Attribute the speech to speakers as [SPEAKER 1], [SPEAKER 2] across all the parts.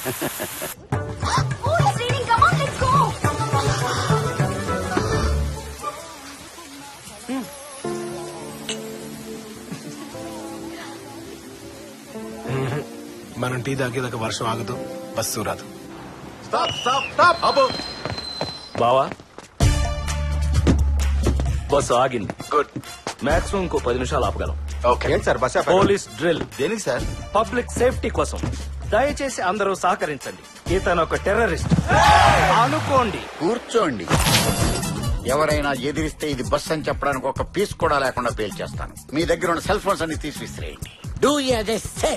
[SPEAKER 1] Oh, it's raining. Come on, let's go.
[SPEAKER 2] మనం tea తాగేదాకా వర్షం ఆగదు బస్సు రాదు
[SPEAKER 3] స్టాప్ స్టాప్ స్టాప్ అబ్బో
[SPEAKER 4] బావా బస్సు ఆగింది
[SPEAKER 2] గుడ్
[SPEAKER 4] మాక్సిమం ఇంకో పది నిమిషాలు ఆపగలం
[SPEAKER 2] ఓకే
[SPEAKER 3] ఏంటి సార్ బస్
[SPEAKER 4] పోలీస్ డ్రిల్
[SPEAKER 3] దేనికి సార్
[SPEAKER 4] పబ్లిక్ సేఫ్టీ కోసం దయచేసి అందరూ సహకరించండి ఇతను ఒక టెర్రరిస్ట్ అనుకోండి
[SPEAKER 5] కూర్చోండి ఎవరైనా ఎదిరిస్తే ఇది బస్ అని చెప్పడానికి ఒక పీస్ కూడా లేకుండా పేల్చేస్తాను మీ దగ్గర ఉన్న సెల్ ఫోన్స్ అన్ని తీసి విసిరేయండి డూ సే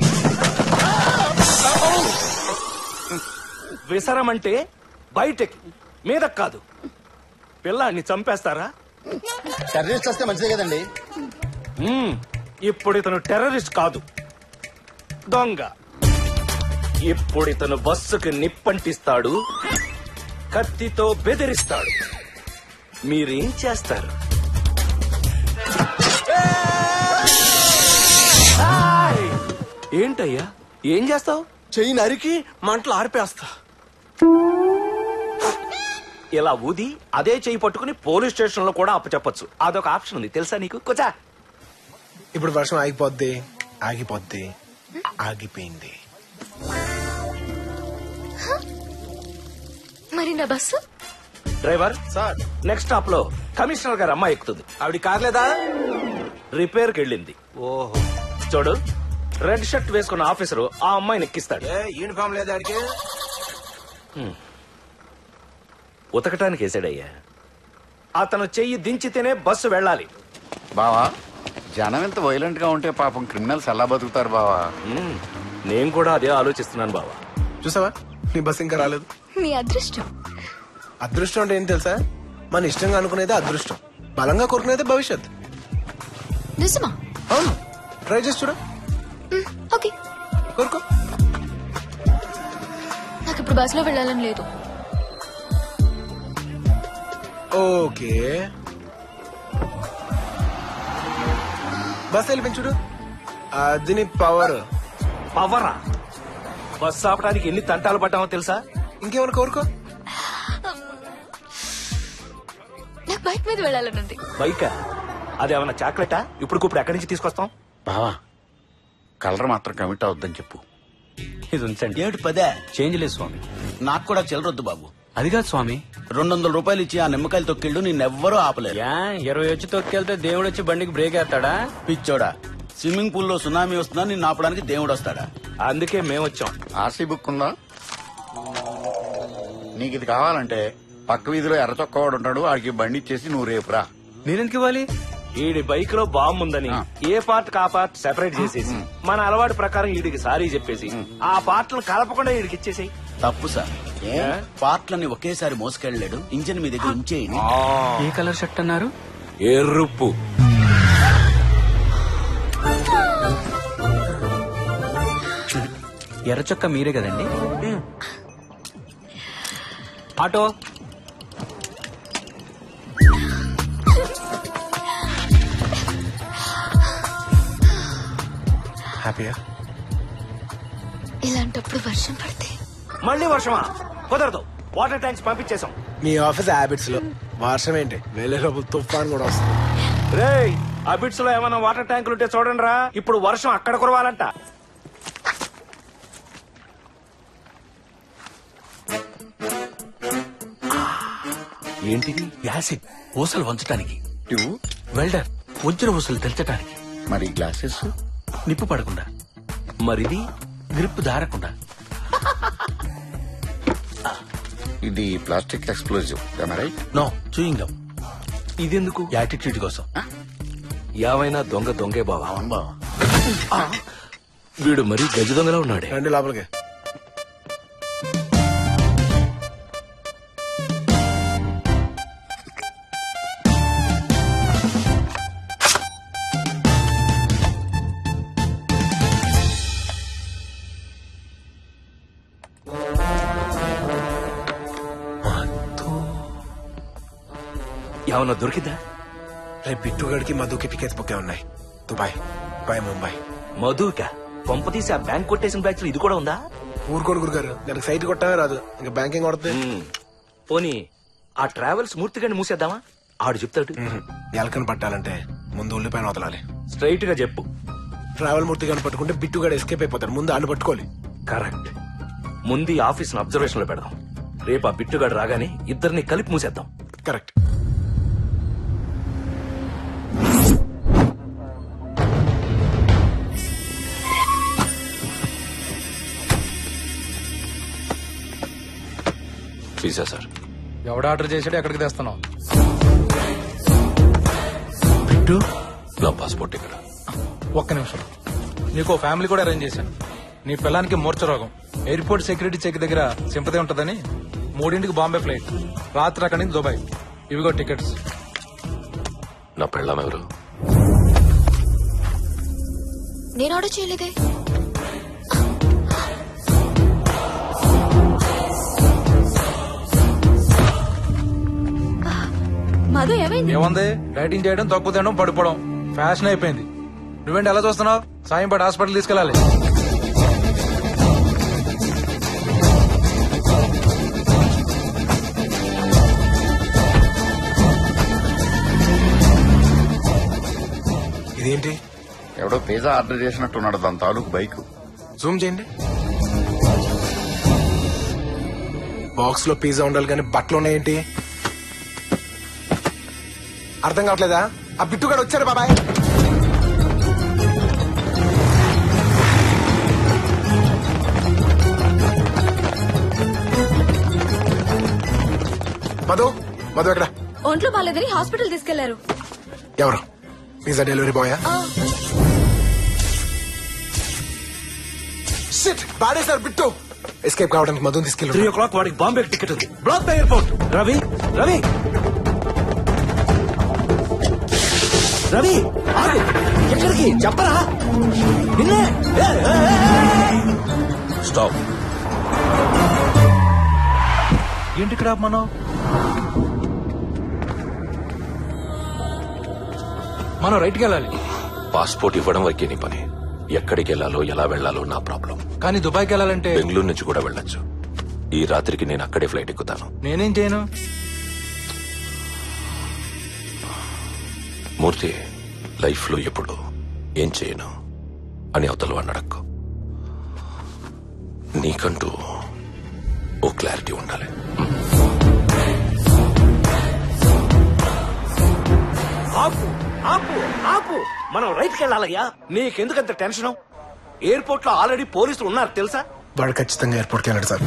[SPEAKER 4] విసరమంటే బయటకి మీద కాదు పిల్లాన్ని చంపేస్తారా
[SPEAKER 3] టెర్రరిస్ట్ వస్తే మంచిదే కదండి
[SPEAKER 4] మ్మ్. ఇప్పుడు ఇతను టెర్రరిస్ట్ కాదు దొంగ ఇప్పుడు ఇతను బస్సుకి నిప్పంటిస్తాడు కత్తితో బెదిరిస్తాడు మీరేం చేస్తారు ఏయ్! ఏంటయ్యా ఏం చేస్తావు
[SPEAKER 2] చెయ్యి నరికి మంటలు ఆరిపేస్తా
[SPEAKER 4] ఇలా ఊది అదే చేయి పట్టుకుని పోలీస్ స్టేషన్ లో కూడా అప్పచెప్పచ్చు అదొక ఆప్షన్ ఉంది తెలుసా నీకు కూర్చా
[SPEAKER 2] ఇప్పుడు వర్షం ఆగిపోద్ది ఆగిపోద్ది ఆగిపోయింది
[SPEAKER 1] మరి నా bus
[SPEAKER 4] driver
[SPEAKER 2] sir
[SPEAKER 4] next stop లో కమిషనర్ గారు అమ్మాయి ఎక్కుతుంది
[SPEAKER 2] ఆవిడ కార్లేదా
[SPEAKER 4] రిపేర్ కి వెళ్ళింది
[SPEAKER 2] ఓహో
[SPEAKER 4] చూడు రెడ్ షర్ట్ వేసుకున్న ఆఫీసరు ఆ అమ్మాయిని ఎక్కిస్తాడు
[SPEAKER 2] ఏ యూనిఫామ్ లేదా ఆడికి
[SPEAKER 4] ఉతకటానికి వేసాడయ్యా అతను చెయ్యి దించితేనే బస్సు వెళ్ళాలి
[SPEAKER 5] బావా జనం ఎంత వైలెంట్ గా ఉంటే పాపం క్రిమినల్స్ ఎలా బతుకుతారు బావా
[SPEAKER 4] మ్మ్. నేను కూడా అదే ఆలోచిస్తున్నాను బావా
[SPEAKER 2] చూసావా నీ బస్ ఇంకా రాలేదు
[SPEAKER 1] నీ అదృష్టం
[SPEAKER 2] అదృష్టం అంటే ఏం తెలుసా మన ఇష్టంగా అనుకునేది అదృష్టం బలంగా కోరుకునేది భవిష్యత్
[SPEAKER 1] నిజమా
[SPEAKER 2] అవును ట్రై చేసి చూడు
[SPEAKER 1] మ్, ఓకే
[SPEAKER 2] కోరుకో
[SPEAKER 1] నాకు ఇప్పుడు బస్సులో వెళ్ళాలని లేదు
[SPEAKER 2] ఓకే బస్ వెళ్ళిపించుడు అది నీ పవర్
[SPEAKER 4] పవరా బస్సు ఆపడానికి ఎన్ని తంటాలు పడ్డామో తెలుసా
[SPEAKER 2] ఇంకేమైనా కోరుకో
[SPEAKER 1] నాకు బైక్ మీద వెళ్ళాలని ఉంది
[SPEAKER 4] బైక్ అదేమన్నా చాక్లెటా ఇప్పుడు ఇప్పుడు ఎక్కడి నుంచి తీసుకొస్తాం
[SPEAKER 5] బావా కలర్ మాత్రం కమిట్ అవద్దని చెప్పు
[SPEAKER 6] ఇది ఉంచండి
[SPEAKER 7] ఏమిటి పదే
[SPEAKER 6] చేంజ్ లేదు స్వామి
[SPEAKER 7] నాకు కూడా చిల్లరొద్దు బాబు
[SPEAKER 6] అది కాదు స్వామి
[SPEAKER 7] రెండు వందల రూపాయలు ఇచ్చి ఆ నిమ్మకాయలు తొక్కిళ్ళు నిన్నెవ్వరూ ఆపలేరు
[SPEAKER 6] యా ఇరవై వచ్చి తొక్కెళ్తే దేవుడు వచ్చి బండికి బ్రేక్ వేస్తాడా
[SPEAKER 7] పిచ్చోడా స్విమ్మింగ్ పూల్ లో సునామీ వస్తుందా నిన్ను ఆపడానికి దేవుడు వస్తాడా
[SPEAKER 4] అందుకే మేము వచ్చాం
[SPEAKER 5] ఆర్సీ బుక్ ఉందా నీకు ఇది కావాలంటే పక్క వీధిలో ఎర్ర చొక్కవాడు ఉంటాడు వాడికి బండి ఇచ్చేసి నువ్వు రేపురా
[SPEAKER 6] నేనెందుకు ఇవ్వాలి
[SPEAKER 4] ఈడి బైక్ లో బాంబు ఉందని
[SPEAKER 5] ఆ.
[SPEAKER 4] ఏ పార్ట్ కా పార్ట్ సెపరేట్ చేసేసి మన అలవాటు ప్రకారం ఈడికి సారీ చెప్పేసి ఆ పార్ట్లను కలపకుండా ఈడికి ఇచ్చేసేయి
[SPEAKER 7] తప్పు సార్ ఏ పార్ట్లని ఒకేసారి మోసుకెళ్ళలేడు ఇంజిన్ మీ దగ్గర ఉంచేయండి
[SPEAKER 6] ఏ కలర్ షర్ట్ అన్నారు
[SPEAKER 4] ఎరుపు
[SPEAKER 6] ఎర్ర చొక్క మీరే కదండి ఆటో
[SPEAKER 2] హ్యాపీయా
[SPEAKER 1] ఇలాంటప్పుడు వర్షం పడితే
[SPEAKER 4] మళ్ళీ వర్షమా కుదరదు వాటర్ ట్యాంక్స్ పంపించేశాం
[SPEAKER 2] మీ ఆఫీస్ హ్యాబిట్స్ లో వర్షం ఏంటి వెళ్ళే లోపల తుఫాన్ కూడా వస్తుంది
[SPEAKER 4] రేయ్ అబిట్స్ లో ఏమైనా వాటర్ ట్యాంకులు ఉంటే చూడండి రా ఇప్పుడు వర్షం అక్కడ కురవాలంట ఏంటిది
[SPEAKER 7] యాసిడ్ ఊసలు వంచడానికి
[SPEAKER 5] ఇవ్వు.
[SPEAKER 7] వెల్డర్ వజ్ర ఊసలు తెల్చడానికి
[SPEAKER 5] మరి గ్లాసెస్
[SPEAKER 7] నిప్పు పడకుండా
[SPEAKER 4] మరిది
[SPEAKER 7] గ్రిప్ దారకుండా
[SPEAKER 5] ఇది plastic explosive right
[SPEAKER 7] no chewing gum
[SPEAKER 4] ఇదెందుకు
[SPEAKER 7] యాటిట్యూడ్ కోసం
[SPEAKER 4] యావైనా దొంగ దొంగే బావా
[SPEAKER 5] అవును బావా
[SPEAKER 4] వీడు మరీ గజ దొంగలా ఉన్నాడే
[SPEAKER 2] రండి లోపలికి
[SPEAKER 4] ఏమన్నా దొరికిందా
[SPEAKER 2] రేపు బిట్టుగడికి మధుకి టికెట్స్ బుక్ ఉన్నాయి దుబాయ్ దుబాయ్ ముంబై
[SPEAKER 4] మధుక కొంప తీసి ఆ బ్యాంక్ కొట్టేసిన బ్యాచ్ ఇది కూడా ఉందా
[SPEAKER 2] ఊరుకోడు గురుగారు దానికి సైట్ కొట్టమే రాదు ఇంకా బ్యాంకింగ్ కొడుతుంది
[SPEAKER 4] మ్మ్. పోనీ ఆ ట్రావెల్స్ మూర్తిగాని మూసేద్దామా ఆడు చెప్తాడు
[SPEAKER 2] ఎలకని పట్టాలంటే ముందు ఉల్లిపాయన వదలాలి
[SPEAKER 4] స్ట్రైట్ గా చెప్పు
[SPEAKER 2] ట్రావెల్ మూర్తి గాని పట్టుకుంటే బిట్టుగాడు ఎస్కేప్ అయిపోతాడు ముందు ఆడు పట్టుకోవాలి
[SPEAKER 4] కరెక్ట్ ముందు ఈ ఆఫీస్ అబ్జర్వేషన్ లో పెడదాం రేపు ఆ బిట్టుగాడు రాగానే ఇద్దరిని కలిపి మూసేద్దాం
[SPEAKER 2] కరెక్ట్
[SPEAKER 8] పిజ్జా సార్
[SPEAKER 9] ఎవడు ఆర్డర్ చేసాడో ఎక్కడికి తెస్తున్నావు
[SPEAKER 2] బిట్టు
[SPEAKER 8] నా పాస్పోర్ట్ ఇక్కడ
[SPEAKER 9] ఒక్క నిమిషం నీకు ఫ్యామిలీ కూడా అరేంజ్ చేశాను నీ పిల్లానికి మూర్ఛ రోగం ఎయిర్పోర్ట్ సెక్యూరిటీ చెక్ దగ్గర సింపతి ఉంటదని మూడింటికి బాంబే ఫ్లైట్ రాత్రి అక్కడి నుంచి దుబాయ్ ఇవిగో టికెట్స్
[SPEAKER 8] నా పెళ్ళాం ఎవరు
[SPEAKER 1] నేను ఆర్డర్ చేయలేదే మధు ఏమైంది
[SPEAKER 9] ఏముంది డైటింగ్ చేయడం తక్కువ తినడం పడిపోవడం ఫ్యాషన్ అయిపోయింది నువ్వేంటి ఎలా చూస్తున్నావు సాయం పడి హాస్పిటల్ తీసుకెళ్ళాలి
[SPEAKER 2] ఇదేంటి
[SPEAKER 5] ఎవడో పిజ్జా ఆర్డర్ చేసినట్టున్నాడు దాని తాలూకు బైక్
[SPEAKER 2] జూమ్ చేయండి బాక్స్ లో పిజ్జా ఉండాలి కానీ బట్టలు ఉన్నాయేంటి అర్థం కావట్లేదా ఆ బిట్టుగాడు వచ్చాడు బాబాయ్ మధు మధు ఎక్కడ
[SPEAKER 1] ఒంట్లో బాగాలేదని హాస్పిటల్ తీసుకెళ్లారు
[SPEAKER 2] ఎవరు పిజ్జా డెలివరీ బాయా షిట్ పాడేశారు బిట్టు ఎస్కేప్ కావడానికి మధుని
[SPEAKER 4] త్రీ
[SPEAKER 2] తీసుకెళ్ళి
[SPEAKER 4] ఓ క్లాక్ వాడికి బాంబే టికెట్ ఉంది block the airport Ravi Ravi Ravi ఆగు. ఎక్కడికి చెప్పరా నిన్నే ఏ, ఏ, ఏ, ఏ.
[SPEAKER 8] స్టాప్
[SPEAKER 9] ఏంటి ఇక్కడ మనం మనం రైట్కి వెళ్ళాలి
[SPEAKER 8] పాస్పోర్ట్ ఇవ్వడం వరకే నీ పని ఎక్కడికి వెళ్ళాలో ఎలా వెళ్ళాలో నా ప్రాబ్లం
[SPEAKER 9] కానీ దుబాయ్కి వెళ్ళాలంటే
[SPEAKER 8] బెంగళూరు నుంచి కూడా వెళ్ళొచ్చు ఈ రాత్రికి నేను అక్కడే ఫ్లైట్ ఎక్కుతాను
[SPEAKER 9] నేనేం చేయను
[SPEAKER 8] మూర్తి లైఫ్ లో ఎప్పుడు ఏం చేయను అని అవతల వాడిని అడక్కు నీకంటూ ఓ క్లారిటీ ఉండాలి
[SPEAKER 4] ఆపు ఆపు ఆపు మనం రైట్కి వెళ్ళాలయ్యా నీకెందుకంత టెన్షన్ ఎయిర్పోర్ట్ లో ఆల్రెడీ పోలీసులు ఉన్నారు తెలుసా
[SPEAKER 2] వాడు ఖచ్చితంగా ఎయిర్పోర్ట్కి వెళ్ళాడు సార్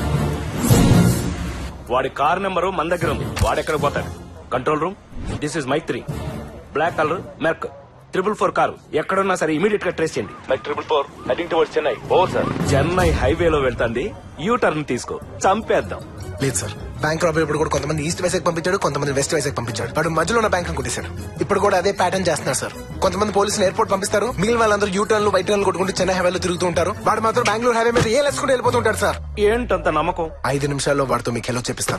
[SPEAKER 4] వాడి కార్ నెంబరు మన దగ్గర ఉంది వాడెక్కడ పోతాడు control room this is Mike three black colour Merc triple four car ఎక్కడున్నా సరే ఇమీడియట్ గా ట్రేస్ చేయండి Mike triple four heading towards Chennai ఓ సార్ చెన్నై హైవేలో వెళ్తాంది యూ టర్న్ తీసుకో చంపేద్దాం
[SPEAKER 2] లేదు సార్ బ్యాంక్ రాబరీ ఇప్పుడు కూడా కొంతమంది ఈస్ట్ వైజాగ్ పంపించాడు కొంతమంది వెస్ట్ వైజాగ్ పంపించాడు వాడు మధ్యలో ఉన్న బ్యాంక్ కొట్టేశాడు ఇప్పుడు కూడా అదే ప్యాటర్న్ చేస్తున్నారు సార్ కొంతమంది పోలీసులు ఎయిర్పోర్ట్ పంపిస్తారు మిగిలిన వాళ్ళందరూ యూ టర్న్లు వైట్ టర్న్లు కొట్టుకుంటూ చెన్నై హైవేలో తిరుగుతూ ఉంటారు వాడు మాత్రం బెంగళూరు హైవే మీద ఏ లెసుకుంటూ వెళ్ళిపోతుంటాడు సార్
[SPEAKER 4] ఏంటంత నమ్మకం
[SPEAKER 2] ఐదు నిమిషాల్లో వాడితో మీకు హెలో చెప్పిస్తాను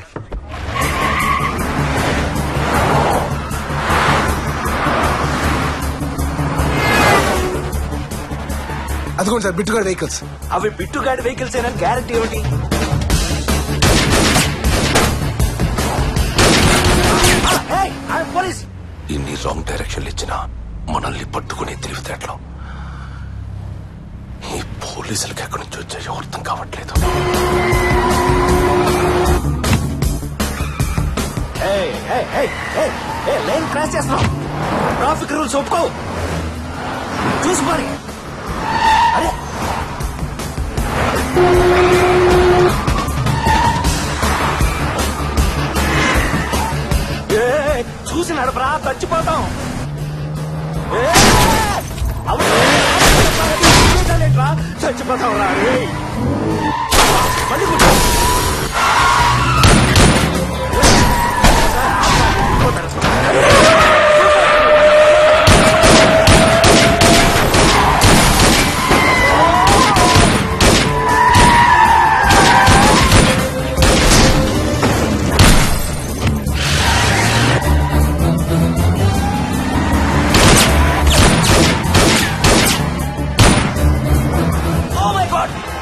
[SPEAKER 2] అదిగోండి సార్ బిట్టుగాడు వెహికల్స్
[SPEAKER 4] అవి బిట్టుగాడి వెహికల్స్ అయినా గ్యారంటీ ఏమిటి ఆ, ఏయ్, ఆ, పోలీస్
[SPEAKER 8] ఇన్ని రాంగ్ డైరెక్షన్లు ఇచ్చినా మనల్ని పట్టుకునే తెలివితేటలు ఈ పోలీసులకి ఎక్కడి నుంచి వచ్చాయో అర్థం కావట్లేదు
[SPEAKER 4] ఏయ్, ఏయ్, ఏయ్, ఏయ్, ఏయ్, లైన్ క్రాస్ చేస్తున్నాం ట్రాఫిక్ రూల్స్ ఒప్పుకో చూసి మరి అరే ఏయ్, చూసి నడపరా చచ్చిపోతాం ఏయ్, అవును, చచ్చిపోతాం రా ఏయ్. మళ్ళీ కూర్చో స్టార్ట్